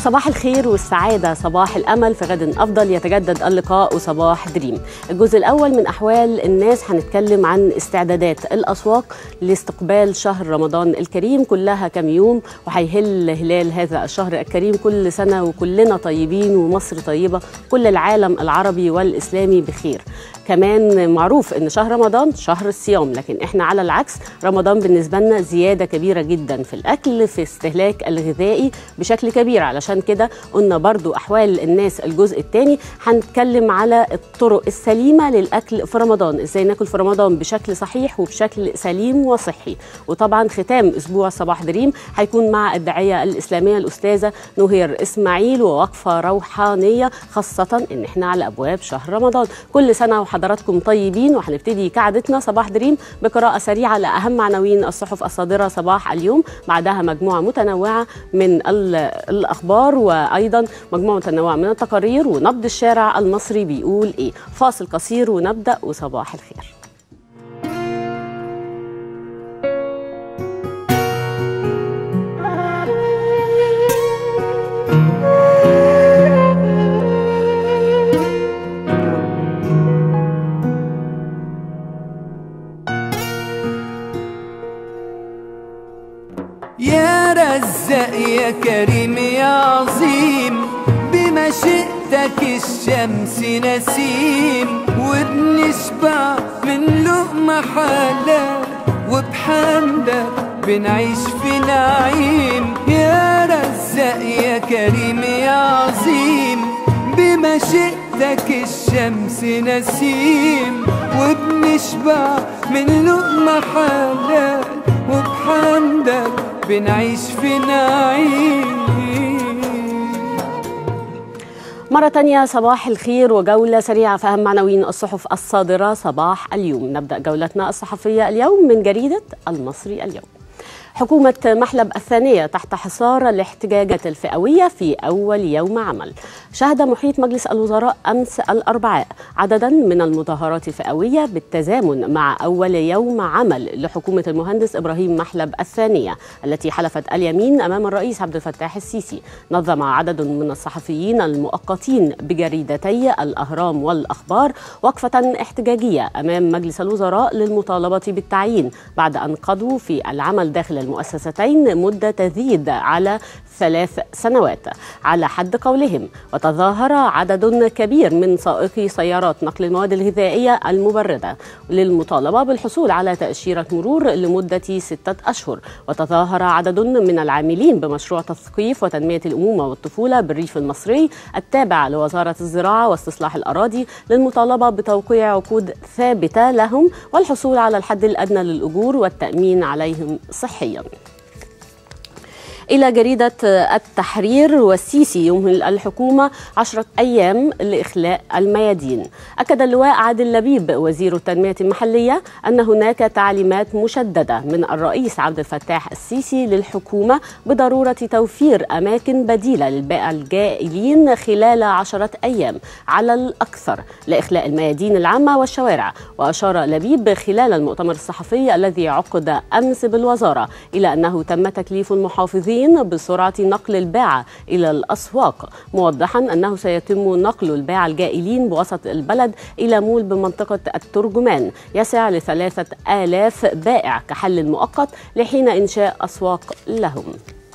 صباح الخير والسعادة صباح الأمل في غد أفضل يتجدد اللقاء وصباح دريم الجزء الأول من أحوال الناس هنتكلم عن استعدادات الأسواق لاستقبال شهر رمضان الكريم كلها كم يوم وهيهل هلال هذا الشهر الكريم كل سنة وكلنا طيبين ومصر طيبة كل العالم العربي والإسلامي بخير كمان معروف ان شهر رمضان شهر الصيام لكن احنا على العكس رمضان بالنسبه لنا زياده كبيره جدا في الاكل في استهلاك الغذائي بشكل كبير علشان كده قلنا برضو احوال الناس الجزء الثاني هنتكلم على الطرق السليمه للاكل في رمضان ازاي ناكل في رمضان بشكل صحيح وبشكل سليم وصحي وطبعا ختام اسبوع صباح دريم هيكون مع الداعيه الاسلاميه الاستاذه نهير اسماعيل ووقفه روحانيه خاصه ان احنا على ابواب شهر رمضان كل سنه وحضراتكم طيبين وهنبتدي كعادتنا صباح دريم بقراءة سريعة لأهم عناوين الصحف الصادرة صباح اليوم بعدها مجموعة متنوعة من الأخبار وأيضا مجموعة متنوعة من التقارير ونبض الشارع المصري بيقول إيه فاصل قصير ونبدأ وصباح الخير يا رزاق يا كريم يا عظيم بمشيئتك الشمس نسيم وبنشبع من لقمة حلال وبحمدك بنعيش في نعيم يا رزاق يا كريم يا عظيم بمشيئتك الشمس نسيم وبنشبع من لقمة حلال وبحمدك بنعيش في نعيم مرة تانية صباح الخير وجولة سريعة في أهم عناوين الصحف الصادرة صباح اليوم نبدأ جولتنا الصحفية اليوم من جريدة المصري اليوم حكومة محلب الثانية تحت حصار الاحتجاجات الفئوية في أول يوم عمل شهد محيط مجلس الوزراء أمس الأربعاء عددا من المظاهرات الفئوية بالتزامن مع أول يوم عمل لحكومة المهندس إبراهيم محلب الثانية التي حلفت اليمين أمام الرئيس عبد الفتاح السيسي نظم عدد من الصحفيين المؤقتين بجريدتي الأهرام والأخبار وقفة احتجاجية أمام مجلس الوزراء للمطالبة بالتعيين بعد أن قضوا في العمل داخل المؤسستين مدة تزيد على ثلاث سنوات على حد قولهم وتظاهر عدد كبير من سائقي سيارات نقل المواد الغذائية المبردة للمطالبة بالحصول على تأشيرة مرور لمدة ستة أشهر وتظاهر عدد من العاملين بمشروع تثقيف وتنمية الأمومة والطفولة بالريف المصري التابع لوزارة الزراعة واستصلاح الأراضي للمطالبة بتوقيع عقود ثابتة لهم والحصول على الحد الأدنى للأجور والتأمين عليهم صحيا إلى جريدة التحرير والسيسي يمهل الحكومة عشرة أيام لإخلاء الميادين أكد اللواء عادل لبيب وزير التنمية المحلية أن هناك تعليمات مشددة من الرئيس عبد الفتاح السيسي للحكومة بضرورة توفير أماكن بديلة للبائع الجائلين خلال عشرة أيام على الأكثر لإخلاء الميادين العامة والشوارع وأشار لبيب خلال المؤتمر الصحفي الذي عقد أمس بالوزارة إلى أنه تم تكليف المحافظين المحافظين بسرعة نقل الباعة إلى الأسواق موضحا أنه سيتم نقل الباعة الجائلين بوسط البلد إلى مول بمنطقة الترجمان يسع لثلاثة آلاف بائع كحل مؤقت لحين إنشاء أسواق لهم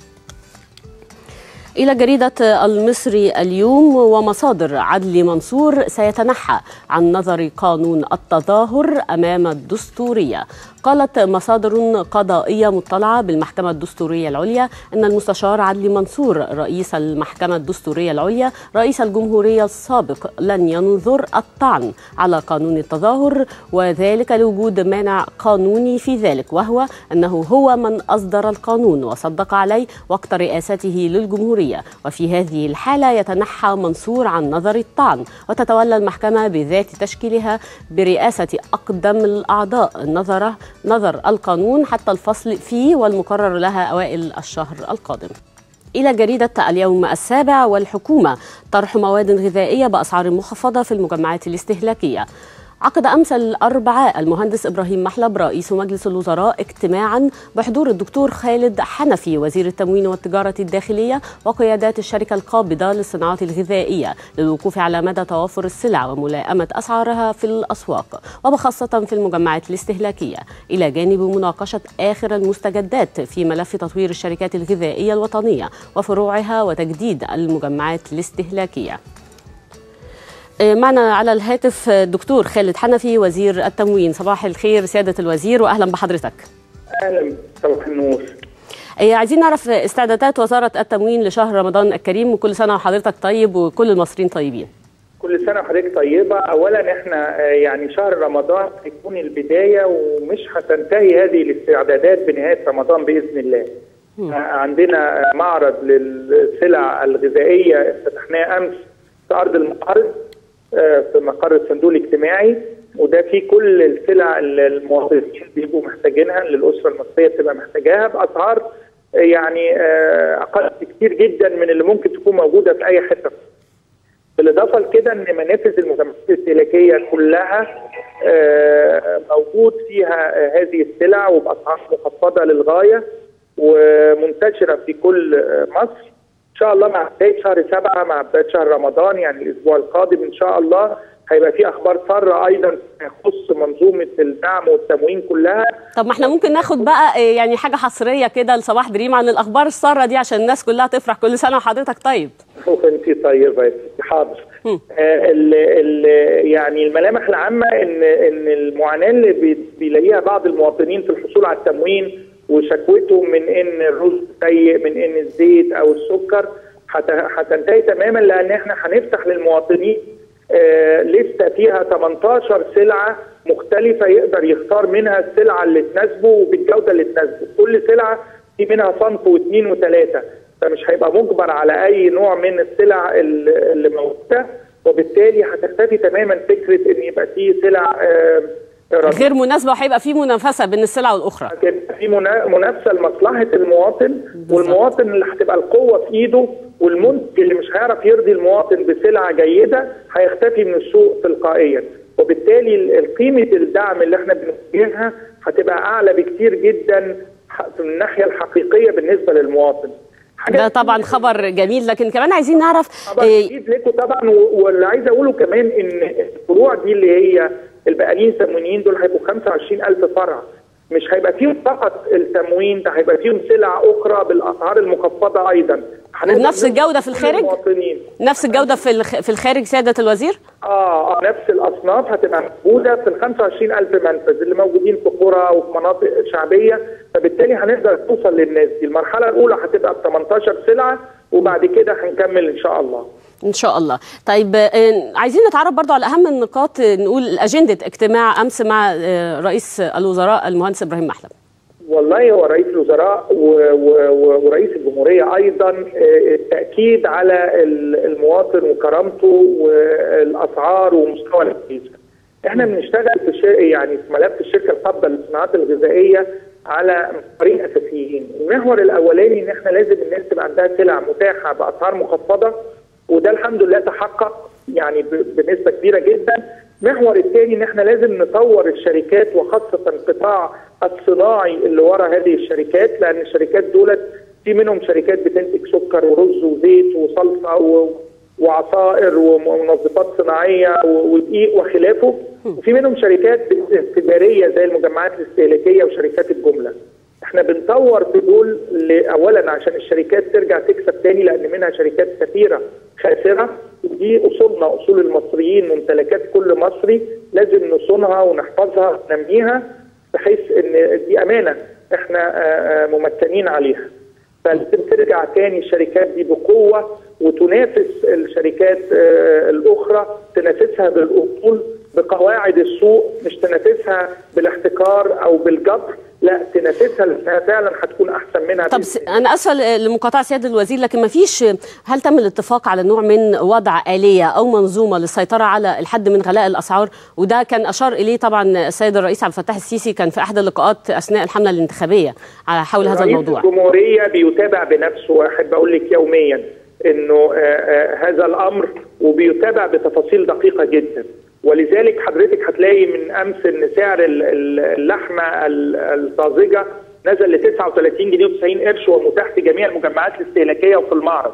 إلى جريدة المصري اليوم ومصادر عدلي منصور سيتنحى عن نظر قانون التظاهر أمام الدستورية قالت مصادر قضائية مطلعة بالمحكمة الدستورية العليا أن المستشار عدلي منصور رئيس المحكمة الدستورية العليا رئيس الجمهورية السابق لن ينظر الطعن على قانون التظاهر وذلك لوجود مانع قانوني في ذلك وهو أنه هو من أصدر القانون وصدق عليه وقت رئاسته للجمهورية وفي هذه الحالة يتنحى منصور عن نظر الطعن وتتولى المحكمة بذات تشكيلها برئاسة أقدم الأعضاء النظرة نظر القانون حتى الفصل فيه والمقرر لها أوائل الشهر القادم إلى جريدة اليوم السابع والحكومة طرح مواد غذائية بأسعار مخفضة في المجمعات الاستهلاكية عقد أمس الأربعاء المهندس إبراهيم محلب رئيس مجلس الوزراء اجتماعا بحضور الدكتور خالد حنفي وزير التموين والتجارة الداخلية وقيادات الشركة القابضة للصناعات الغذائية للوقوف على مدى توافر السلع وملائمة أسعارها في الأسواق وبخاصة في المجمعات الاستهلاكية إلى جانب مناقشة آخر المستجدات في ملف تطوير الشركات الغذائية الوطنية وفروعها وتجديد المجمعات الاستهلاكية معنا على الهاتف الدكتور خالد حنفي وزير التموين صباح الخير سيادة الوزير وأهلا بحضرتك اهلا صباح النور عايزين نعرف استعدادات وزارة التموين لشهر رمضان الكريم وكل سنة وحضرتك طيب وكل المصريين طيبين كل سنه وحضرتك طيبه اولا احنا يعني شهر رمضان هيكون البدايه ومش هتنتهي هذه الاستعدادات بنهايه رمضان باذن الله عندنا معرض للسلع الغذائيه افتتحناه امس في ارض المعارض في مقر الصندوق الاجتماعي وده فيه كل السلع اللي المواطنين بيبقوا محتاجينها اللي الاسره المصريه بتبقى محتاجاها باسعار يعني اقل كتير جدا من اللي ممكن تكون موجوده في اي حته بالاضافه لكده ان منافذ المجمعات الاستهلاكيه كلها موجود فيها هذه السلع وباسعار مخفضه للغايه ومنتشره في كل مصر ان شاء الله مع بدايه شهر سبعه مع بدايه شهر رمضان يعني الاسبوع القادم ان شاء الله هيبقى في اخبار ساره ايضا تخص منظومه الدعم والتموين كلها طب ما احنا ممكن ناخد بقى يعني حاجه حصريه كده لصباح دريم عن الاخبار الساره دي عشان الناس كلها تفرح كل سنه وحضرتك طيب وانت طيبه يا ستي حاضر آه ال ال يعني الملامح العامه ان ان المعاناه اللي بي بيلاقيها بعض المواطنين في الحصول على التموين وشكوتهم من ان الرز سيء من ان الزيت او السكر هتنتهي تماما لان احنا هنفتح للمواطنين آه لسته فيها 18 سلعه مختلفه يقدر يختار منها السلعه اللي تناسبه وبالجوده اللي تناسبه، كل سلعه في منها صنف واثنين وثلاثه، فمش هيبقى مجبر على اي نوع من السلع اللي موجوده وبالتالي هتختفي تماما فكره ان يبقى في سلع آه غير مناسبه وهيبقى في منافسه بين السلع والاخرى هتبقى في منافسه لمصلحه المواطن والمواطن اللي هتبقى القوه في ايده والمنتج اللي مش هيعرف يرضي المواطن بسلعه جيده هيختفي من السوق تلقائيا وبالتالي قيمه الدعم اللي احنا بنوجهها هتبقى اعلى بكتير جدا من الناحيه الحقيقيه بالنسبه للمواطن ده طبعا خبر جميل لكن كمان عايزين نعرف خبر جديد لكم طبعا واللي عايز اقوله كمان ان الفروع دي اللي هي البقالين التموينيين دول هيبقوا 25000 فرع مش هيبقى فيهم فقط التموين ده هيبقى فيهم سلع اخرى بالاسعار المخفضه ايضا نفس الجوده في الخارج المواطنين. نفس الجوده في في الخارج سياده الوزير اه, آه نفس الاصناف هتبقى موجوده في ال 25000 منفذ اللي موجودين في قرى وفي مناطق شعبيه فبالتالي هنقدر نوصل للناس دي المرحله الاولى هتبقى ب 18 سلعه وبعد كده هنكمل ان شاء الله ان شاء الله طيب عايزين نتعرف برضو على اهم النقاط نقول اجنده اجتماع امس مع رئيس الوزراء المهندس ابراهيم محلب والله هو رئيس الوزراء ورئيس الجمهوريه ايضا التاكيد على المواطن وكرامته والاسعار ومستوى الفيزا احنا بنشتغل في يعني في ملف الشركه القابضه للصناعات الغذائيه على محورين اساسيين، المحور الاولاني ان احنا لازم الناس تبقى عندها سلع متاحه باسعار مخفضه وده الحمد لله تحقق يعني بنسبه كبيره جدا. المحور الثاني ان احنا لازم نطور الشركات وخاصه القطاع الصناعي اللي ورا هذه الشركات لان الشركات دولت في منهم شركات بتنتج سكر ورز وزيت وصلصه وعصائر ومنظفات صناعيه ودقيق وخلافه وفي منهم شركات تجاريه زي المجمعات الاستهلاكيه وشركات الجمله. احنا بنطور في دول اولا عشان الشركات ترجع تكسب تاني لان منها شركات كثيره خاسره ودي اصولنا اصول المصريين ممتلكات كل مصري لازم نصونها ونحفظها وننميها بحيث ان دي امانه احنا ممتنين عليها. فلازم ترجع تاني الشركات دي بقوه وتنافس الشركات الاخرى تنافسها بالاصول بقواعد السوق مش تنافسها بالاحتكار او بالجبر لا تنافسها لانها فعلا هتكون احسن منها طب انا اسفه لمقاطعه سياده الوزير لكن ما فيش هل تم الاتفاق على نوع من وضع اليه او منظومه للسيطره على الحد من غلاء الاسعار وده كان اشار اليه طبعا السيد الرئيس عبد الفتاح السيسي كان في احد اللقاءات اثناء الحمله الانتخابيه على حول هذا الموضوع الجمهوريه بيتابع بنفسه واحد بقول لك يوميا انه آآ آآ هذا الامر وبيتابع بتفاصيل دقيقه جدا ولذلك حضرتك هتلاقي من امس ان سعر ال- ال- اللحمه ال- الطازجه نزل ل 39 جنيه و90 قرش ومتاح في جميع المجمعات الاستهلاكيه وفي المعرض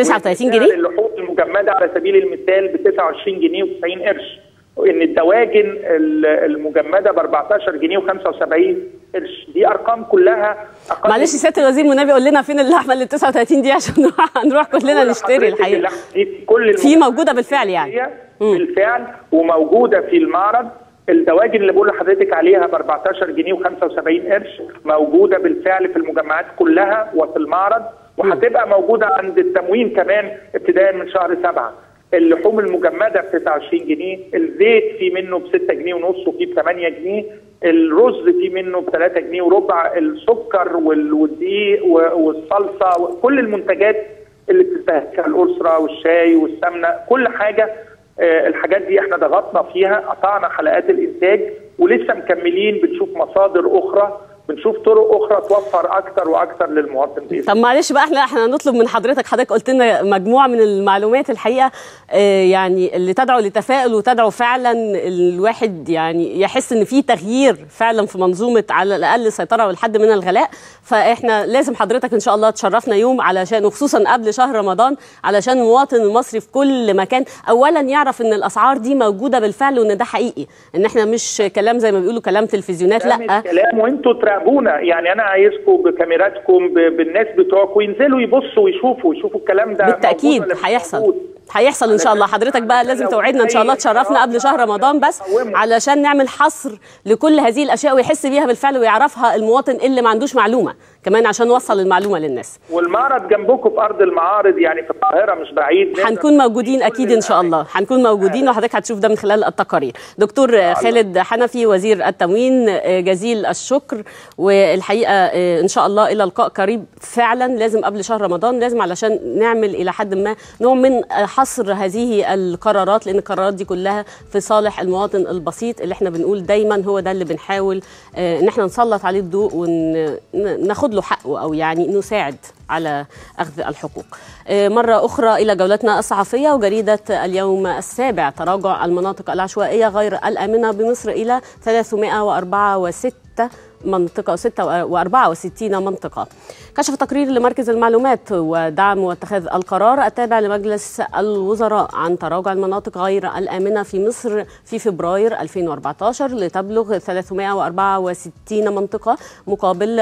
39 سعر جنيه؟ اللحوم المجمده على سبيل المثال ب 29 جنيه و90 قرش وان الدواجن ال- المجمده ب 14 جنيه و75 قرش دي ارقام كلها أقل معلش سياده الوزير منبي قول لنا فين اللحمه اللي 39 دي عشان نروح- نروح كلنا نشتري حضرتك الحقيقه اللحمة دي في كل في المجمعات موجوده بالفعل يعني هي بالفعل وموجوده في المعرض الدواجن اللي بقول لحضرتك عليها ب 14 جنيه و75 قرش موجوده بالفعل في المجمعات كلها وفي المعرض وهتبقى موجوده عند التموين كمان ابتداء من شهر سبعه اللحوم المجمده ب 29 جنيه الزيت في منه ب 6 جنيه ونص وفي ب 8 جنيه الرز في منه ب 3 جنيه وربع السكر وال- والدقيق و- والصلصه وكل المنتجات اللي بتستهلكها الاسره والشاي والسمنه كل حاجه آه، الحاجات دي احنا ضغطنا فيها قطعنا حلقات الانتاج ولسه مكملين بنشوف مصادر اخرى بنشوف طرق اخرى توفر اكتر واكتر للمواطن باذن طب معلش بقى احنا احنا هنطلب من حضرتك حضرتك قلت لنا مجموعه من المعلومات الحقيقه آه، يعني اللي تدعو للتفاؤل وتدعو فعلا الواحد يعني يحس ان في تغيير فعلا في منظومه على الاقل سيطره والحد من الغلاء فاحنا لازم حضرتك ان شاء الله تشرفنا يوم علشان وخصوصا قبل شهر رمضان علشان المواطن المصري في كل مكان اولا يعرف ان الاسعار دي موجوده بالفعل وان ده حقيقي ان احنا مش كلام زي ما بيقولوا كلام تلفزيونات ده لا مش كلام وانتوا تراقبونا يعني انا عايزكم بكاميراتكم ب- بالناس بتوعكم ينزلوا يبصوا ويشوفوا يشوفوا الكلام ده بالتاكيد موجود ولا مش هيحصل موجود. هيحصل ان شاء الله حضرتك بقى لازم لو توعدنا ان شاء الله أي تشرفنا قبل شهر رمضان بس قوموا. علشان نعمل حصر لكل هذه الاشياء ويحس بيها بالفعل ويعرفها المواطن اللي ما عندوش معلومه كمان عشان نوصل المعلومه للناس والمعرض جنبكم في ارض المعارض يعني في القاهره مش بعيد نقدر هنكون موجودين كل اكيد ان شاء الله هنكون موجودين وحضرتك هتشوف ده من خلال التقارير دكتور خالد حنفي وزير التموين آه، جزيل الشكر والحقيقه آه، ان شاء الله الى لقاء قريب فعلا لازم قبل شهر رمضان لازم علشان نعمل الى حد ما نوع من آه، حصر هذه القرارات لان القرارات دي كلها في صالح المواطن البسيط اللي احنا بنقول دايما هو ده اللي بنحاول آه، ان احنا نسلط عليه الضوء وناخد له حقه او يعني نساعد على اخذ الحقوق. آه، مره اخرى الى جولتنا الصحفيه وجريده اليوم السابع تراجع المناطق العشوائيه غير الامنه بمصر الى 306 منطقة 64 منطقة كشف تقرير لمركز المعلومات ودعم واتخاذ القرار التابع لمجلس الوزراء عن تراجع المناطق غير الآمنة في مصر في فبراير 2014 لتبلغ 364 منطقة مقابل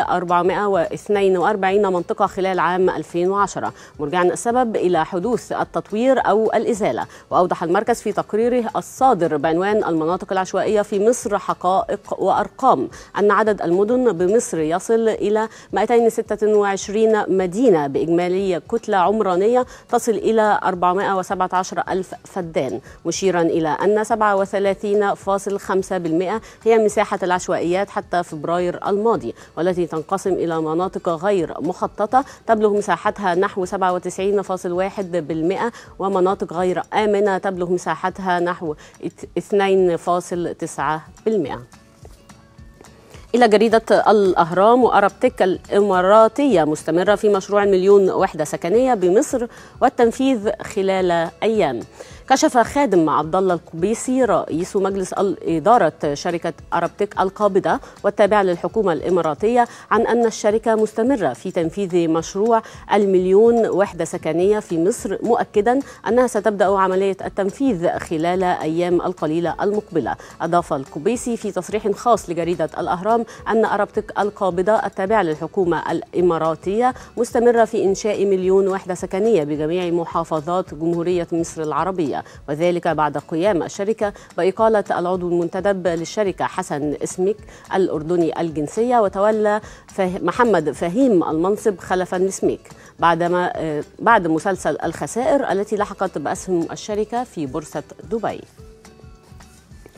442 منطقة خلال عام 2010 مرجعا السبب إلى حدوث التطوير أو الإزالة وأوضح المركز في تقريره الصادر بعنوان المناطق العشوائية في مصر حقائق وأرقام أن عدد المدن بمصر يصل إلى 226 مدينة بإجمالي كتلة عمرانية تصل إلى 417 ألف فدان مشيرا إلى أن 37.5% هي مساحة العشوائيات حتى فبراير الماضي والتي تنقسم إلى مناطق غير مخططة تبلغ مساحتها نحو 97.1% ومناطق غير آمنة تبلغ مساحتها نحو 2.9% إلى جريدة الأهرام وأرابتك الإماراتية مستمرة في مشروع مليون وحدة سكنية بمصر والتنفيذ خلال أيام كشف خادم عبد الله القبيسي رئيس مجلس إدارة شركة أرابتك القابضة والتابعة للحكومة الإماراتية عن أن الشركة مستمرة في تنفيذ مشروع المليون وحدة سكنية في مصر مؤكدا أنها ستبدأ عملية التنفيذ خلال أيام القليلة المقبلة أضاف القبيسي في تصريح خاص لجريدة الأهرام أن أرابتك القابضة التابعة للحكومة الإماراتية مستمرة في إنشاء مليون وحدة سكنية بجميع محافظات جمهورية مصر العربية وذلك بعد قيام الشركة بإقالة العضو المنتدب للشركة حسن اسمك الأردني الجنسية وتولى فه- محمد فهيم المنصب خلفا لسميك بعدما آه، بعد مسلسل الخسائر التي لحقت بأسهم الشركة في بورصة دبي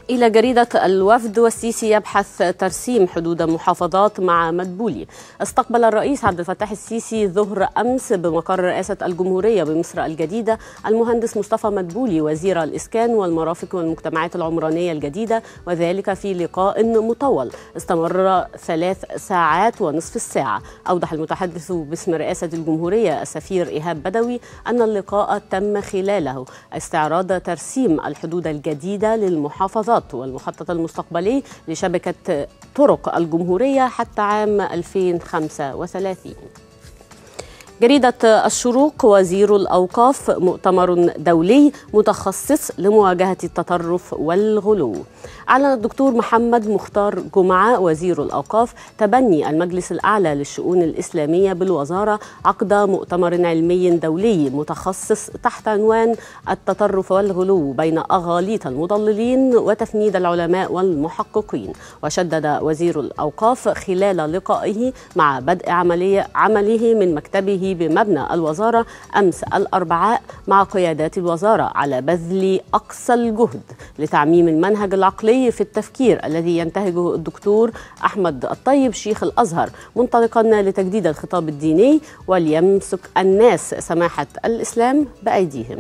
إلى جريدة الوفد والسيسي يبحث ترسيم حدود محافظات مع مدبولي استقبل الرئيس عبد الفتاح السيسي ظهر أمس بمقر رئاسة الجمهورية بمصر الجديدة المهندس مصطفى مدبولي وزير الإسكان والمرافق والمجتمعات العمرانية الجديدة وذلك في لقاء مطول استمر ثلاث ساعات ونصف الساعة أوضح المتحدث باسم رئاسة الجمهورية السفير إيهاب بدوي أن اللقاء تم خلاله استعراض ترسيم الحدود الجديدة للمحافظات والمخطط المستقبلي لشبكة طرق الجمهورية حتى عام 2035 جريدة الشروق وزير الأوقاف مؤتمر دولي متخصص لمواجهة التطرف والغلو أعلن الدكتور محمد مختار جمعة وزير الأوقاف تبني المجلس الأعلى للشؤون الإسلامية بالوزارة عقد مؤتمر علمي دولي متخصص تحت عنوان التطرف والغلو بين أغاليط المضللين وتفنيد العلماء والمحققين وشدد وزير الأوقاف خلال لقائه مع بدء عملية عمله من مكتبه بمبنى الوزارة أمس الأربعاء مع قيادات الوزارة على بذل أقصى الجهد لتعميم المنهج العقلي في التفكير الذي ينتهجه الدكتور أحمد الطيب شيخ الأزهر منطلقا لتجديد الخطاب الديني وليمسك الناس سماحة الإسلام بأيديهم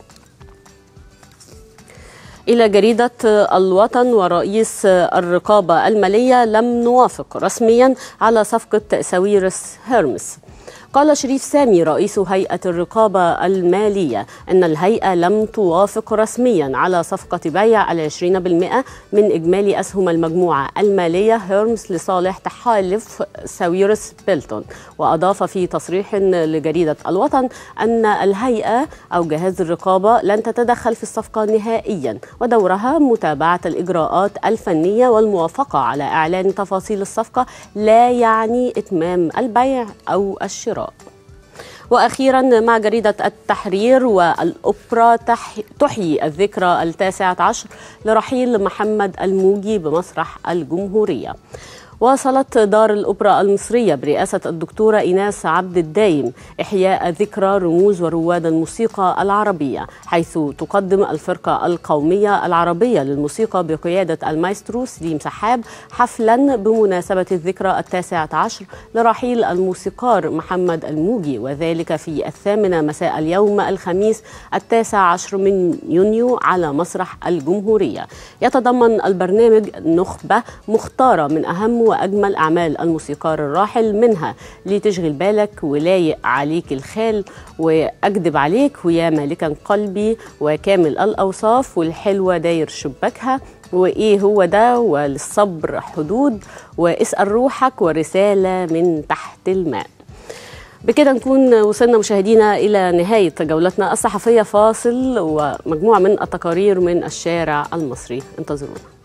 إلى جريدة الوطن ورئيس الرقابة المالية لم نوافق رسميا على صفقة ساويرس هيرمس قال شريف سامي رئيس هيئة الرقابة المالية أن الهيئة لم توافق رسميا على صفقة بيع العشرين بالمئة من إجمالي أسهم المجموعة المالية هيرمز لصالح تحالف ساويرس بيلتون وأضاف في تصريح لجريدة الوطن أن الهيئة أو جهاز الرقابة لن تتدخل في الصفقة نهائيا ودورها متابعة الإجراءات الفنية والموافقة على إعلان تفاصيل الصفقة لا يعني إتمام البيع أو الشراء واخيرا مع جريده التحرير والاوبرا تحيي الذكرى التاسعه عشر لرحيل محمد الموجي بمسرح الجمهوريه واصلت دار الأوبرا المصرية برئاسة الدكتورة إيناس عبد الدايم إحياء ذكرى رموز ورواد الموسيقى العربية حيث تقدم الفرقة القومية العربية للموسيقى بقيادة المايسترو سليم سحاب حفلا بمناسبة الذكرى التاسعة عشر لرحيل الموسيقار محمد الموجي وذلك في الثامنة مساء اليوم الخميس التاسع عشر من يونيو على مسرح الجمهورية يتضمن البرنامج نخبة مختارة من أهم واجمل اعمال الموسيقار الراحل منها ليه تشغل بالك ولايق عليك الخال واكذب عليك ويا مالكا قلبي وكامل الاوصاف والحلوه داير شباكها وايه هو ده وللصبر حدود واسال روحك ورساله من تحت الماء بكده نكون وصلنا مشاهدينا الى نهايه جولتنا الصحفيه فاصل ومجموعه من التقارير من الشارع المصري انتظرونا